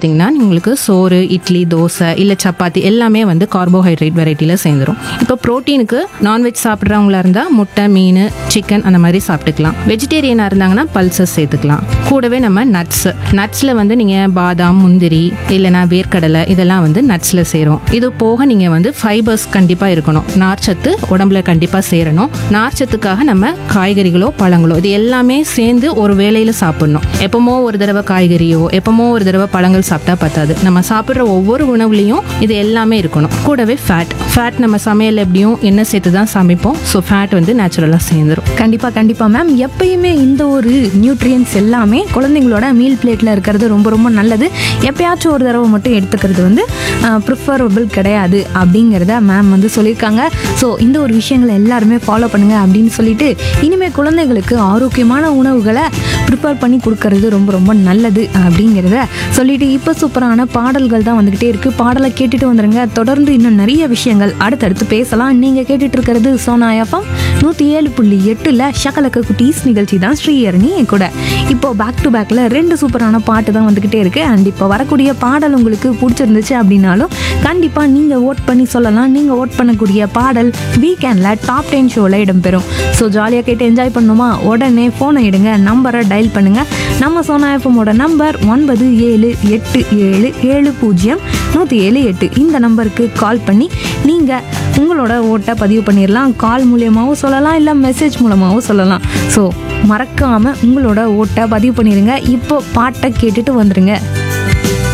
பார்த்தீங்கன்னா உங்களுக்கு சோறு இட்லி தோசை இல்லை சப்பாத்தி எல்லாமே வந்து கார்போஹைட்ரேட் வெரைட்டியில் சேர்ந்துரும் இப்போ ப்ரோட்டீனுக்கு நான்வெஜ் சாப்பிட்றவங்களா இருந்தால் முட்டை மீன் சிக்கன் அந்த மாதிரி சாப்பிட்டுக்கலாம் வெஜிடேரியனாக இருந்தாங்கன்னா பல்சஸ் சேர்த்துக்கலாம் கூடவே நம்ம நட்ஸ் நட்ஸில் வந்து நீங்கள் பாதாம் முந்திரி இல்லைனா வேர்க்கடலை இதெல்லாம் வந்து நட்ஸில் சேரும் இது போக நீங்கள் வந்து ஃபைபர்ஸ் கண்டிப்பாக இருக்கணும் நார்ச்சத்து உடம்புல கண்டிப்பாக சேரணும் நார்ச்சத்துக்காக நம்ம காய்கறிகளோ பழங்களோ இது எல்லாமே சேர்ந்து ஒரு வேளையில் சாப்பிடணும் எப்பமோ ஒரு தடவை காய்கறியோ எப்பமோ ஒரு தடவை பழங்கள் சாப்பிட்டா பத்தாது நம்ம சாப்பிட்ற ஒவ்வொரு உணவுலையும் இது எல்லாமே இருக்கணும் கூடவே ஃபேட் ஃபேட் நம்ம சமையல் எப்படியும் எண்ணெய் சேர்த்து தான் சமைப்போம் ஸோ ஃபேட் வந்து நேச்சுரலாக சேர்ந்துரும் கண்டிப்பாக கண்டிப்பாக மேம் எப்பயுமே இந்த ஒரு நியூட்ரியன்ஸ் எல்லாமே குழந்தைங்களோட மீல் பிளேட்டில் இருக்கிறது ரொம்ப ரொம்ப நல்லது எப்பயாச்சும் ஒரு தடவை மட்டும் எடுத்துக்கிறது வந்து ப்ரிஃபரபிள் கிடையாது அப்படிங்கிறத மேம் வந்து சொல்லியிருக்காங்க ஸோ இந்த ஒரு விஷயங்களை எல்லாருமே ஃபாலோ பண்ணுங்க அப்படின்னு சொல்லிட்டு இனிமேல் குழந்தைகளுக்கு ஆரோக்கியமான உணவுகளை ப்ரிப்பேர் பண்ணி கொடுக்கறது ரொம்ப ரொம்ப நல்லது அப்படிங்கிறத சொல்லிட்டு இப்போ சூப்பரான பாடல்கள் தான் வந்துக்கிட்டே இருக்கு பாடலை கேட்டுட்டு வந்துருங்க தொடர்ந்து இன்னும் நிறைய விஷயங்கள் அடுத்தடுத்து பேசலாம் நீங்கள் கேட்டுட்டு இருக்கிறது சோனா எஃப்எம் நூற்றி ஏழு புள்ளி எட்டில் ஷகலக்க குட்டீஸ் நிகழ்ச்சி தான் ஸ்ரீஹரணி என் கூட இப்போ பேக் டு பேக்கில் ரெண்டு சூப்பரான பாட்டு தான் வந்துக்கிட்டே இருக்கு அண்ட் இப்போ வரக்கூடிய பாடல் உங்களுக்கு பிடிச்சிருந்துச்சு அப்படின்னாலும் கண்டிப்பாக நீங்கள் ஓட் பண்ணி சொல்லலாம் நீங்கள் ஓட் பண்ணக்கூடிய பாடல் வீக்கெண்டில் டாப் டென் ஷோவில் இடம்பெறும் ஸோ ஜாலியாக கேட்டு என்ஜாய் பண்ணுமா உடனே ஃபோனை எடுங்க நம்பரை டயல் பண்ணுங்கள் நம்ம சோனா எஃப்எம்மோட நம்பர் ஒன்பது ஏழு எட்டு ஏழு ஏழு பூஜ்ஜியம் நூற்றி ஏழு எட்டு இந்த நம்பருக்கு கால் பண்ணி நீங்கள் உங்களோட ஓட்டை பதிவு பண்ணிடலாம் கால் மூலியமாகவும் சொல்லலாம் இல்லை மெசேஜ் மூலமாகவும் சொல்லலாம் ஸோ மறக்காமல் உங்களோட ஓட்டை பதிவு பண்ணிடுங்க இப்போ பாட்டை கேட்டுட்டு வந்துடுங்க